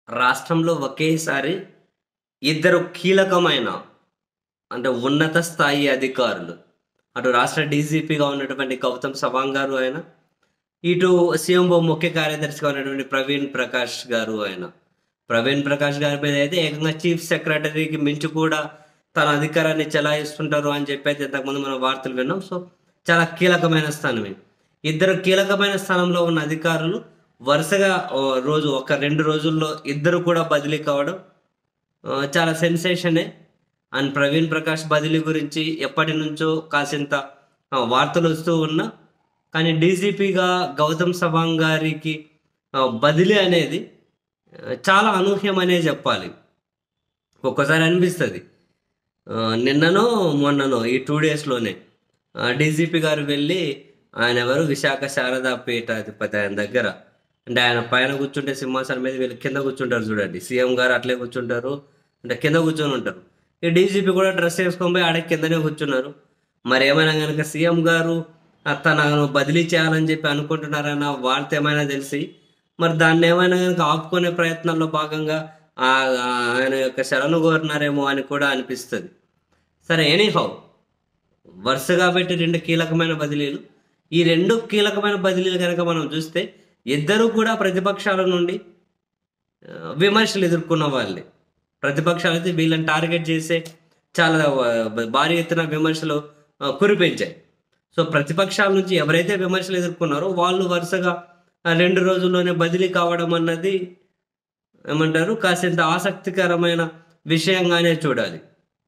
రాష్ట్రంలో ఒకేసారి ఇద్దరు కీలకమైన అంటే ఉన్నత స్థాయి అధికారులు అటు రాష్ట్ర డీజీపీగా ఉన్నటువంటి గౌతమ్ సవాంగ్ గారు ఆయన ఇటు సీఎంఓ ముఖ్య కార్యదర్శిగా ఉన్నటువంటి ప్రవీణ్ ప్రకాష్ గారు ఆయన ప్రవీణ్ ప్రకాష్ గారి మీద అయితే ఏకంగా చీఫ్ సెక్రటరీకి మించి కూడా తన అధికారాన్ని చెలాయిస్తుంటారు అని చెప్పి అయితే ఇంతకుముందు మనం వార్తలు విన్నాం సో చాలా కీలకమైన స్థానం ఇది ఇద్దరు కీలకమైన స్థానంలో ఉన్న అధికారులు వరుసగా ఓ రోజు ఒక రెండు రోజుల్లో ఇద్దరు కూడా బదిలీ కావడం ఆ, చాలా సెన్సేషనే అండ్ ప్రవీణ్ ప్రకాష్ బదిలీ గురించి ఎప్పటి నుంచో కాసింత ఆ, వార్తలు వస్తూ ఉన్నా కానీ డీజీపీగా గౌతమ్ సవాంగ్ గారికి ఆ, బదిలీ అనేది ఆ, చాలా అనూహ్యం అనే చెప్పాలి ఒక్కోసారి అనిపిస్తుంది నిన్ననో మొన్ననో ఈ టూ డేస్లోనే డీజీపీ గారు వెళ్ళి ఆయన ఎవరు విశాఖ శారదా పీఠాధిపతి ఆయన దగ్గర అంటే ఆయన పైన కూర్చుంటే సింహాసనం మీద వీళ్ళు కింద కూర్చుంటారు చూడండి సీఎం గారు అట్లే కూర్చుంటారు అంటే కింద కూర్చొని ఉంటారు ఈ డీజీపీ కూడా డ్రెస్ వేసుకొని పోయి ఆడ కిందనే కూర్చున్నారు మరి ఏమైనా కనుక సీఎం గారు ఆ, తనను బదిలీ చేయాలని చెప్పి అనుకుంటున్నారన్న వార్త ఏమైనా తెలిసి మరి దాన్ని ఏమైనా కనుక ఆపుకునే ప్రయత్నంలో భాగంగా ఆ ఆ ఆయన యొక్క శరణు కోరినారేమో అని కూడా అనిపిస్తుంది సరే ఎనీహౌ వరుసగా పెట్టి రెండు కీలకమైన బదిలీలు ఈ రెండు కీలకమైన బదిలీలు కనుక మనం చూస్తే ఇద్దరు కూడా ప్రతిపక్షాల నుండి ఆ, విమర్శలు ఎదుర్కొన్న వాళ్ళే ప్రతిపక్షాలు అయితే వీళ్ళని టార్గెట్ చేసే చాలా ఆ, భారీ ఎత్తున విమర్శలు ఆ, కురిపించాయి సో ప్రతిపక్షాల నుంచి ఎవరైతే విమర్శలు ఎదుర్కొన్నారో వాళ్ళు వరుసగా ఆ రెండు రోజుల్లోనే బదిలీ కావడం అన్నది ఏమంటారు కాసింత ఆసక్తికరమైన విషయంగానే చూడాలి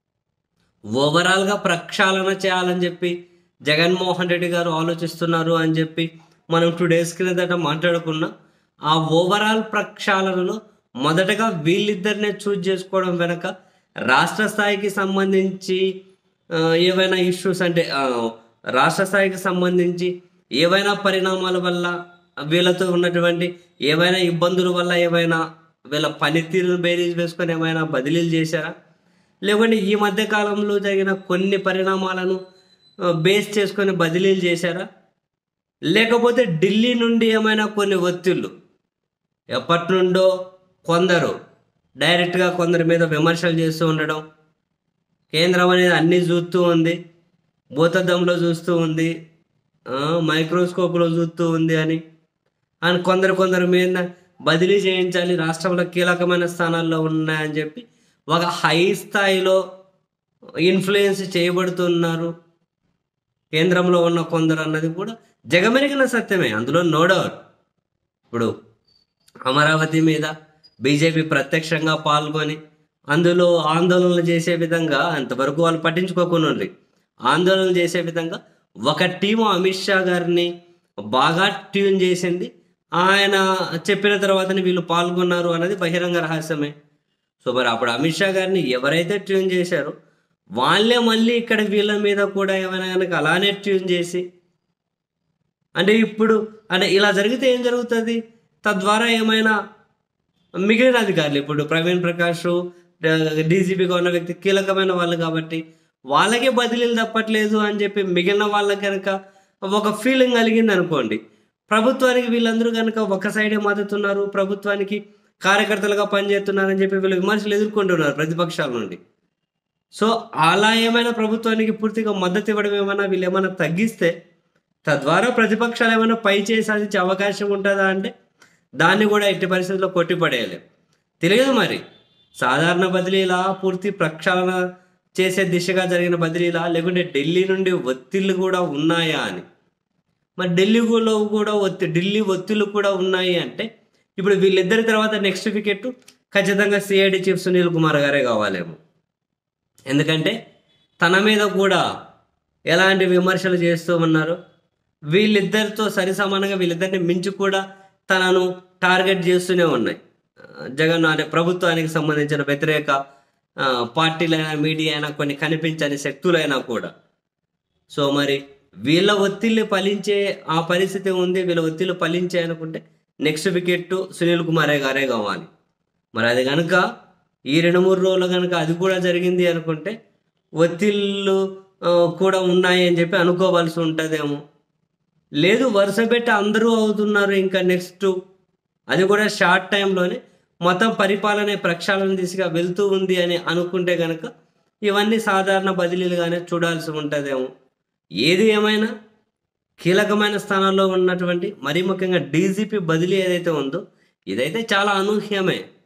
ఓవరాల్గా ప్రక్షాళన చేయాలని చెప్పి జగన్మోహన్ రెడ్డి గారు ఆలోచిస్తున్నారు అని చెప్పి మనం టూ డేస్ క్రిందట మాట్లాడుకున్నా ఆ ఓవరాల్ ప్రక్షాళనలో మొదటగా వీళ్ళిద్దరినే చూజ్ చేసుకోవడం వెనక రాష్ట్ర స్థాయికి సంబంధించి ఆ, ఏవైనా ఇష్యూస్ అంటే ఆ, రాష్ట్ర స్థాయికి సంబంధించి ఏవైనా పరిణామాల వల్ల వీళ్ళతో ఉన్నటువంటి ఏవైనా ఇబ్బందుల వల్ల ఏవైనా వీళ్ళ పనితీరును బేరీజ్ వేసుకొని ఏమైనా బదిలీలు చేశారా లేకుంటే ఈ మధ్య కాలంలో జరిగిన కొన్ని పరిణామాలను ఆ, బేస్ చేసుకొని బదిలీలు చేశారా లేకపోతే ఢిల్లీ నుండి ఏమైనా కొన్ని ఒత్తిళ్ళు ఎప్పటి నుండో కొందరు డైరెక్ట్గా కొందరి మీద విమర్శలు చేస్తూ ఉండడం కేంద్రం అనేది అన్నీ చూస్తూ ఉంది భూతద్దంలో చూస్తూ ఉంది ఆ, మైక్రోస్కోప్లో చూస్తూ ఉంది అని అని కొందరు కొందరు మీద బదిలీ చేయించాలి రాష్ట్రంలో కీలకమైన స్థానాల్లో ఉన్నాయని చెప్పి ఒక హై స్థాయిలో ఇన్ఫ్లుయెన్స్ చేయబడుతున్నారు కేంద్రంలో ఉన్న కొందరు అన్నది కూడా జగమెరిగిన సత్యమే అందులో నో డౌట్ ఇప్పుడు అమరావతి మీద బీజేపీ ప్రత్యక్షంగా పాల్గొని అందులో ఆందోళనలు చేసే విధంగా అంతవరకు వాళ్ళు పట్టించుకోకుండా ఆందోళనలు చేసే విధంగా ఒక టీము అమిత్ షా గారిని బాగా ట్యూన్ చేసింది ఆయన చెప్పిన తర్వాతనే వీళ్ళు పాల్గొన్నారు అన్నది బహిరంగ రహస్యమే సో మరి అప్పుడు అమిత్ షా గారిని ఎవరైతే ట్యూన్ చేశారో వాళ్ళే మళ్ళీ ఇక్కడ వీళ్ళ మీద కూడా ఏమైనా కనుక అలానే ట్యూన్ చేసి అంటే ఇప్పుడు అంటే ఇలా జరిగితే ఏం జరుగుతుంది తద్వారా ఏమైనా మిగిలిన అధికారులు ఇప్పుడు ప్రవీణ్ ప్రకాష్ డీజీపీగా ఉన్న వ్యక్తి కీలకమైన వాళ్ళు కాబట్టి వాళ్ళకే బదిలీలు తప్పట్లేదు అని చెప్పి మిగిలిన వాళ్ళకి కనుక ఒక ఫీలింగ్ కలిగింది అనుకోండి ప్రభుత్వానికి వీళ్ళందరూ కనుక ఒక సైడే మద్దతున్నారు ప్రభుత్వానికి కార్యకర్తలుగా పనిచేస్తున్నారని చెప్పి వీళ్ళు విమర్శలు ఎదుర్కొంటున్నారు ప్రతిపక్షాల నుండి సో అలా ఏమైనా ప్రభుత్వానికి పూర్తిగా మద్దతు ఇవ్వడం ఏమైనా వీళ్ళు ఏమైనా తగ్గిస్తే తద్వారా ప్రతిపక్షాలు ఏమైనా పై చేసి సాధించే అవకాశం ఉంటుందా అంటే దాన్ని కూడా ఎట్టి పరిస్థితుల్లో కొట్టిపడేయాలి తెలియదు మరి సాధారణ బదిలీలా పూర్తి ప్రక్షాళన చేసే దిశగా జరిగిన బదిలీలా లేకుంటే ఢిల్లీ నుండి ఒత్తిళ్ళు కూడా ఉన్నాయా అని మరి ఢిల్లీలో కూడా ఒత్తి ఢిల్లీ ఒత్తిళ్ళు కూడా ఉన్నాయి అంటే ఇప్పుడు వీళ్ళిద్దరి తర్వాత నెక్స్ట్ వికెట్ ఖచ్చితంగా సిఐడి చీఫ్ సునీల్ కుమార్ గారే కావాలేమో ఎందుకంటే తన మీద కూడా ఎలాంటి విమర్శలు చేస్తూ ఉన్నారు వీళ్ళిద్దరితో సరి సమానంగా వీళ్ళిద్దరిని మించి కూడా తనను టార్గెట్ చేస్తూనే ఉన్నాయి ఆ, జగన్ అంటే ప్రభుత్వానికి సంబంధించిన వ్యతిరేక ఆ, పార్టీలైనా మీడియా అయినా కొన్ని కనిపించని శక్తులైనా కూడా సో మరి వీళ్ళ ఒత్తిళ్ళు ఫలించే ఆ పరిస్థితి ఉంది వీళ్ళ ఒత్తిళ్ళు ఫలించే అనుకుంటే నెక్స్ట్ వికెట్ సునీల్ కుమారే గారే కావాలి మరి అది కనుక ఈ రెండు మూడు రోజులు కనుక అది కూడా జరిగింది అనుకుంటే ఒత్తిళ్ళు ఆ, కూడా ఉన్నాయి అని చెప్పి అనుకోవాల్సి ఉంటుందేమో లేదు వరుస పెట్టి అందరూ అవుతున్నారు ఇంకా నెక్స్ట్ అది కూడా షార్ట్ టైంలోనే మొత్తం పరిపాలన ప్రక్షాళన దిశగా వెళ్తూ ఉంది అని అనుకుంటే కనుక ఇవన్నీ సాధారణ బదిలీలుగానే చూడాల్సి ఉంటుందేమో ఏది ఏమైనా కీలకమైన స్థానాల్లో ఉన్నటువంటి మరీ ముఖ్యంగా డీజీపీ బదిలీ ఏదైతే ఉందో ఇదైతే చాలా అనూహ్యమే